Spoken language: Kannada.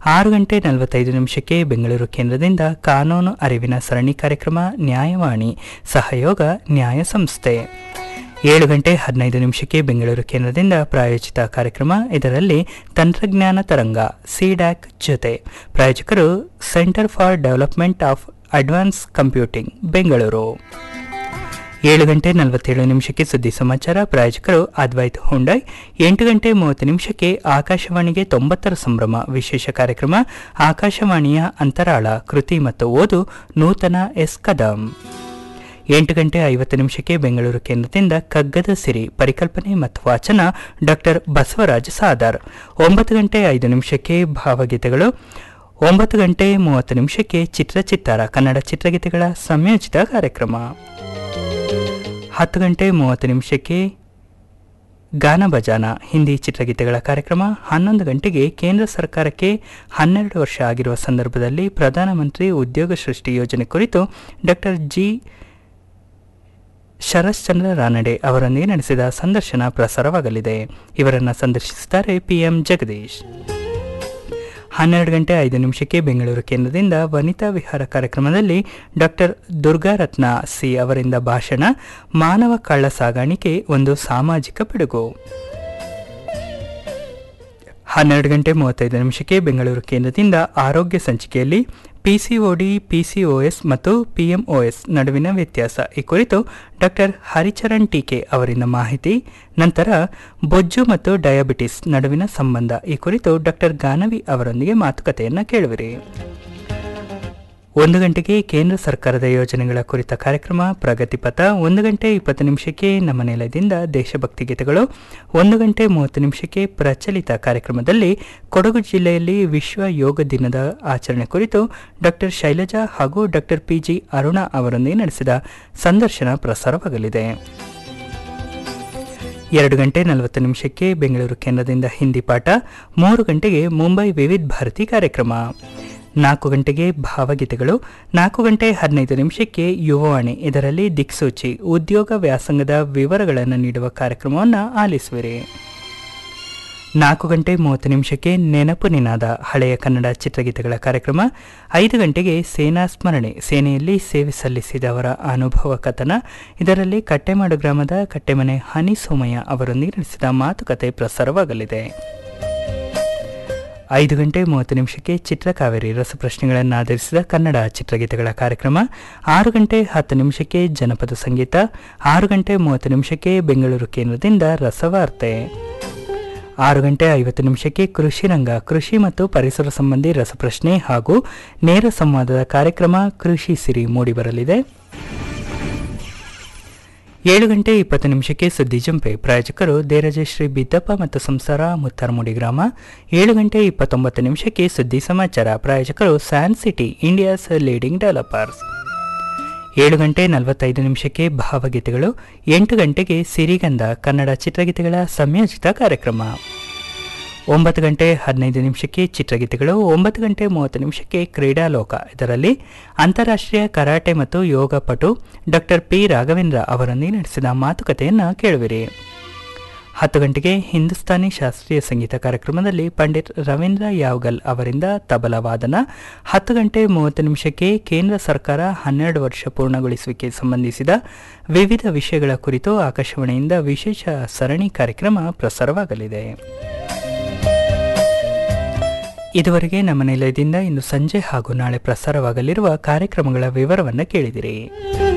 ಆರು ಗಂಟೆ ನಲವತ್ತೈದು ನಿಮಿಷಕ್ಕೆ ಬೆಂಗಳೂರು ಕೇಂದ್ರದಿಂದ ಕಾನೂನು ಅರಿವಿನ ಸರಣಿ ಕಾರ್ಯಕ್ರಮ ನ್ಯಾಯವಾಣಿ ಸಹಯೋಗ ನ್ಯಾಯ ಸಂಸ್ಥೆ ಏಳು ಗಂಟೆ ಹದಿನೈದು ನಿಮಿಷಕ್ಕೆ ಬೆಂಗಳೂರು ಕೇಂದ್ರದಿಂದ ಪ್ರಾಯೋಜಿತ ಕಾರ್ಯಕ್ರಮ ಇದರಲ್ಲಿ ತಂತ್ರಜ್ಞಾನ ತರಂಗ ಸಿಡ್ಯಾಕ್ ಜೊತೆ ಪ್ರಾಯೋಜಕರು centre for development of advance computing Bengaluru ಏಳು ಗಂಟೆ ನಲವತ್ತೇಳು ನಿಮಿಷಕ್ಕೆ ಸುದ್ದಿ ಸಮಾಚಾರ ಪ್ರಾಯೋಜಕರು ಅದ್ವೈತ್ ಹುಂಡೈ ಎಂಟು ಗಂಟೆ ಮೂವತ್ತು ನಿಮಿಷಕ್ಕೆ ಆಕಾಶವಾಣಿಗೆ ತೊಂಬತ್ತರ ಸಂಭ್ರಮ ವಿಶೇಷ ಕಾರ್ಯಕ್ರಮ ಆಕಾಶವಾಣಿಯ ಅಂತರಾಳ ಕೃತಿ ಮತ್ತು ಓದು ನೂತನ ಎಸ್ ಕದಂ ಎಂಟು ಗಂಟೆ ಐವತ್ತು ನಿಮಿಷಕ್ಕೆ ಬೆಂಗಳೂರು ಕೇಂದ್ರದಿಂದ ಕಗ್ಗದ ಸಿರಿ ಪರಿಕಲ್ಪನೆ ಮತ್ತು ವಾಚನ ಡಾಕ್ಟರ್ ಬಸವರಾಜ ಸಾದಾರ್ ಒಂಬತ್ತು ಗಂಟೆ ಐದು ನಿಮಿಷಕ್ಕೆ ಭಾವಗೀತೆಗಳು ಒಂಬತ್ತು ಗಂಟೆ ಮೂವತ್ತು ನಿಮಿಷಕ್ಕೆ ಚಿತ್ರಚಿತ್ತಾರ ಕನ್ನಡ ಚಿತ್ರಗೀತೆಗಳ ಸಂಯೋಜಿತ ಕಾರ್ಯಕ್ರಮ ಹತ್ತು ಗಂಟೆ ಮೂವತ್ತು ನಿಮಿಷಕ್ಕೆ ಗಾನ ಬಜಾನ ಹಿಂದಿ ಚಿತ್ರಗೀತೆಗಳ ಕಾರ್ಯಕ್ರಮ ಹನ್ನೊಂದು ಗಂಟೆಗೆ ಕೇಂದ್ರ ಸರ್ಕಾರಕ್ಕೆ ಹನ್ನೆರಡು ವರ್ಷ ಆಗಿರುವ ಸಂದರ್ಭದಲ್ಲಿ ಪ್ರಧಾನಮಂತ್ರಿ ಉದ್ಯೋಗ ಸೃಷ್ಟಿ ಯೋಜನೆ ಕುರಿತು ಡಾಕ್ಟರ್ ಜಿ ಶರಶ್ಚಂದ್ರ ರಾನಡೆ ಅವರೊಂದಿಗೆ ನಡೆಸಿದ ಸಂದರ್ಶನ ಪ್ರಸಾರವಾಗಲಿದೆ ಇವರನ್ನು ಸಂದರ್ಶಿಸುತ್ತಾರೆ ಪಿಎಂ ಜಗದೀಶ್ ಹನ್ನೆರಡು ಗಂಟೆ ಐದು ನಿಮಿಷಕ್ಕೆ ಬೆಂಗಳೂರು ಕೇಂದ್ರದಿಂದ ವನಿತಾ ವಿಹಾರ ಕಾರ್ಯಕ್ರಮದಲ್ಲಿ ಡಾಕ್ಟರ್ ದುರ್ಗಾರತ್ನ ಸಿ ಅವರಿಂದ ಭಾಷಣ ಮಾನವ ಕಳ್ಳ ಸಾಗಾಣಿಕೆ ಒಂದು ಸಾಮಾಜಿಕ ಪಿಡುಗು ಹನ್ನೆರಡು ಗಂಟೆ ಮೂವತ್ತೈದು ನಿಮಿಷಕ್ಕೆ ಬೆಂಗಳೂರು ಕೇಂದ್ರದಿಂದ ಆರೋಗ್ಯ ಸಂಚಿಕೆಯಲ್ಲಿ ಪಿಸಿಒಡಿ ಪಿಸಿಒಎಸ್ ಮತ್ತು ಪಿಎಂಒಎಸ್ ನಡುವಿನ ವ್ಯತ್ಯಾಸ ಈ ಕುರಿತು ಡಾಕ್ಟರ್ ಹರಿಚರಣ್ ಟೀಕೆ ಅವರಿಂದ ಮಾಹಿತಿ ನಂತರ ಬೊಜ್ಜು ಮತ್ತು ಡಯಾಬಿಟಿಸ್ ನಡುವಿನ ಸಂಬಂಧ ಈ ಕುರಿತು ಡಾಕ್ಟರ್ ಗಾನವಿ ಅವರೊಂದಿಗೆ ಮಾತುಕತೆಯನ್ನು ಕೇಳುವಿರಿ ಒಂದು ಗಂಟೆಗೆ ಕೇಂದ್ರ ಸರ್ಕಾರದ ಯೋಜನೆಗಳ ಕುರಿತ ಕಾರ್ಯಕ್ರಮ ಪ್ರಗತಿಪಥ ಒಂದು ಗಂಟೆ ಇಪ್ಪತ್ತು ನಿಮಿಷಕ್ಕೆ ನಮ್ಮ ನೆಲದಿಂದ ದೇಶಭಕ್ತಿ ಗೀತೆಗಳು ಒಂದು ಗಂಟೆ ಮೂವತ್ತು ನಿಮಿಷಕ್ಕೆ ಪ್ರಚಲಿತ ಕಾರ್ಯಕ್ರಮದಲ್ಲಿ ಕೊಡಗು ಜಿಲ್ಲೆಯಲ್ಲಿ ವಿಶ್ವ ಯೋಗ ದಿನದ ಆಚರಣೆ ಕುರಿತು ಡಾಕ್ಟರ್ ಶೈಲಜಾ ಹಾಗೂ ಡಾಕ್ಟರ್ ಪಿಜಿ ಅರುಣಾ ಅವರೊಂದಿಗೆ ನಡೆಸಿದ ಸಂದರ್ಶನ ಪ್ರಸಾರವಾಗಲಿದೆ ಎರಡು ಗಂಟೆ ನಲವತ್ತು ನಿಮಿಷಕ್ಕೆ ಬೆಂಗಳೂರು ಕೇಂದ್ರದಿಂದ ಹಿಂದಿ ಪಾಠ ಮೂರು ಗಂಟೆಗೆ ಮುಂಬೈ ವಿವಿಧ ಭಾರತಿ ಕಾರ್ಯಕ್ರಮ ನಾಲ್ಕು ಗಂಟೆಗೆ ಭಾವಗೀತೆಗಳು ನಾಲ್ಕು ಗಂಟೆ ಹದಿನೈದು ನಿಮಿಷಕ್ಕೆ ಯುವವಾಣಿ ಇದರಲ್ಲಿ ದಿಕ್ಸೂಚಿ ಉದ್ಯೋಗ ವ್ಯಾಸಂಗದ ವಿವರಗಳನ್ನು ನೀಡುವ ಕಾರ್ಯಕ್ರಮವನ್ನು ಆಲಿಸುವಿರಿ ನಾಲ್ಕು ಗಂಟೆ ಮೂವತ್ತು ನಿಮಿಷಕ್ಕೆ ನೆನಪು ನಿನಾದ ಹಳೆಯ ಕನ್ನಡ ಚಿತ್ರಗೀತೆಗಳ ಕಾರ್ಯಕ್ರಮ ಐದು ಗಂಟೆಗೆ ಸೇನಾ ಸ್ಮರಣೆ ಸೇನೆಯಲ್ಲಿ ಸೇವೆ ಸಲ್ಲಿಸಿದವರ ಅನುಭವ ಕಥನ ಇದರಲ್ಲಿ ಕಟ್ಟೆಮಾಡು ಗ್ರಾಮದ ಕಟ್ಟೆಮನೆ ಹನಿ ಸೋಮಯ್ಯ ಅವರೊಂದಿಗೆ ನಡೆಸಿದ ಮಾತುಕತೆ ಪ್ರಸಾರವಾಗಲಿದೆ ಐದು ಗಂಟೆ ಮೂವತ್ತು ನಿಮಿಷಕ್ಕೆ ಚಿತ್ರಕಾವೇರಿ ರಸಪ್ರಶ್ನೆಗಳನ್ನು ಆಧರಿಸಿದ ಕನ್ನಡ ಚಿತ್ರಗೀತೆಗಳ ಕಾರ್ಯಕ್ರಮ ಆರು ಗಂಟೆ ಹತ್ತು ನಿಮಿಷಕ್ಕೆ ಜನಪದ ಸಂಗೀತ ಆರು ಗಂಟೆ ಮೂವತ್ತು ನಿಮಿಷಕ್ಕೆ ಬೆಂಗಳೂರು ಕೇಂದ್ರದಿಂದ ರಸವಾರ್ತೆ ಆರು ಗಂಟೆ ಐವತ್ತು ನಿಮಿಷಕ್ಕೆ ಕೃಷಿ ರಂಗ ಕೃಷಿ ಮತ್ತು ಪರಿಸರ ಸಂಬಂಧಿ ರಸಪ್ರಶ್ನೆ ಹಾಗೂ ನೇರ ಸಂವಾದದ ಕಾರ್ಯಕ್ರಮ ಕೃಷಿ ಸಿರಿ ಮೂಡಿಬರಲಿದೆ ಏಳು ಗಂಟೆ ಇಪ್ಪತ್ತು ನಿಮಿಷಕ್ಕೆ ಸುದ್ದಿ ಜಂಪೆ ಪ್ರಾಯೋಜಕರು ದೇರಜೆ ಶ್ರೀ ಬಿದ್ದಪ್ಪ ಮತ್ತು ಸಂಸಾರ ಮುತ್ತಾರಮುಡಿ ಗ್ರಾಮ ಏಳು ಗಂಟೆ ಇಪ್ಪತ್ತೊಂಬತ್ತು ನಿಮಿಷಕ್ಕೆ ಸುದ್ದಿ ಸಮಾಚಾರ ಪ್ರಾಯೋಜಕರು Sun City India's leading developers ಏಳು ಗಂಟೆ ನಲವತ್ತೈದು ನಿಮಿಷಕ್ಕೆ ಭಾವಗೀತೆಗಳು ಎಂಟು ಗಂಟೆಗೆ ಸಿರಿಗಂಧ ಕನ್ನಡ ಚಿತ್ರಗೀತೆಗಳ ಸಂಯೋಜಿತ ಕಾರ್ಯಕ್ರಮ ಒಂಬತ್ತು ಗಂಟೆ ಹದಿನೈದು ನಿಮಿಷಕ್ಕೆ ಚಿತ್ರಗೀತೆಗಳು ಒಂಬತ್ತು ಗಂಟೆ ಮೂವತ್ತು ನಿಮಿಷಕ್ಕೆ ಕ್ರೀಡಾಲೋಕ ಇದರಲ್ಲಿ ಅಂತಾರಾಷ್ಟ್ರೀಯ ಕರಾಟೆ ಮತ್ತು ಯೋಗ ಪಟು ಡಾಕ್ಟರ್ ಪಿ ರಾಘವೇಂದ್ರ ಅವರೊಂದಿಗೆ ನಡೆಸಿದ ಮಾತುಕತೆಯನ್ನು ಕೇಳುವಿರಿ ಹತ್ತು ಗಂಟೆಗೆ ಹಿಂದೂಸ್ತಾನಿ ಶಾಸ್ತ್ರೀಯ ಸಂಗೀತ ಕಾರ್ಯಕ್ರಮದಲ್ಲಿ ಪಂಡಿತ್ ರವೀಂದ್ರ ಯಾವಗಲ್ ಅವರಿಂದ ತಬಲ ವಾದನ ಹತ್ತು ಗಂಟೆ ಮೂವತ್ತು ನಿಮಿಷಕ್ಕೆ ಕೇಂದ್ರ ಸರ್ಕಾರ ಹನ್ನೆರಡು ವರ್ಷ ಪೂರ್ಣಗೊಳಿಸುವಿಕೆ ಸಂಬಂಧಿಸಿದ ವಿವಿಧ ವಿಷಯಗಳ ಕುರಿತು ಆಕಾಶವಾಣಿಯಿಂದ ವಿಶೇಷ ಸರಣಿ ಕಾರ್ಯಕ್ರಮ ಪ್ರಸಾರವಾಗಲಿದೆ ಇದುವರೆಗೆ ನಮ್ಮ ನಿಲಯದಿಂದ ಇಂದು ಸಂಜೆ ಹಾಗೂ ನಾಳೆ ಪ್ರಸಾರವಾಗಲಿರುವ ಕಾರ್ಯಕ್ರಮಗಳ ವಿವರವನ್ನು ಕೇಳಿದಿರಿ